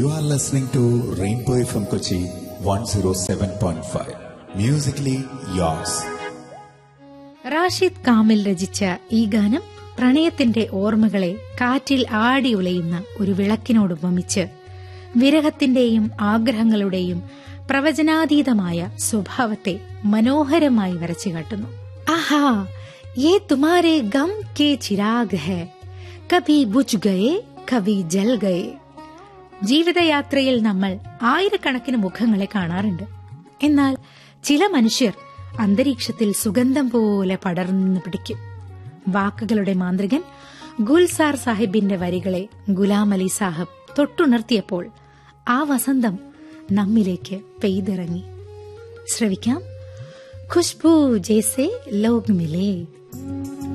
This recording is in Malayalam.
You are listening to Rainbow FM Kochi 107.5. Musically yours. Rashid Kamil രചിച്ച ഈ ഗാനം പ്രണയത്തിന്റെ ഓർമ്മകളെ കാറ്റിൽ ആടി ഉലയുന്ന ഒരു വിളക്കിനോട് ഉപമിച്ച് വിരഹത്തിന്റെയും ആഗ്രഹങ്ങളുടെയും പ്രവചനാതീതമായ സ്വഭാവത്തെ മനോഹരമായി വരച്ചു കാട്ടുന്നു ആഹാ യേ തുമാരെ ഗം കെ ചിരാഗ് ഹെ കഭി ബുജ് ഗയേ കഭി ജൽ ഗയേ ജീവിതയാത്രയിൽ നമ്മൾ ആയിരക്കണക്കിന് മുഖങ്ങളെ കാണാറുണ്ട് എന്നാൽ ചില മനുഷ്യർ അന്തരീക്ഷത്തിൽ സുഗന്ധം പോലെ പടർന്നു പിടിക്കും വാക്കുകളുടെ മാന്ത്രികൻ ഗുൽസാർ സാഹിബിന്റെ വരികളെ ഗുലാം അലി സാഹബ് തൊട്ടുണർത്തിയപ്പോൾ ആ വസന്തം നമ്മിലേക്ക് പെയ്തിറങ്ങി ശ്രവിക്കാം ഖുഷ്ബു ജേസെ ലോക് മിലേ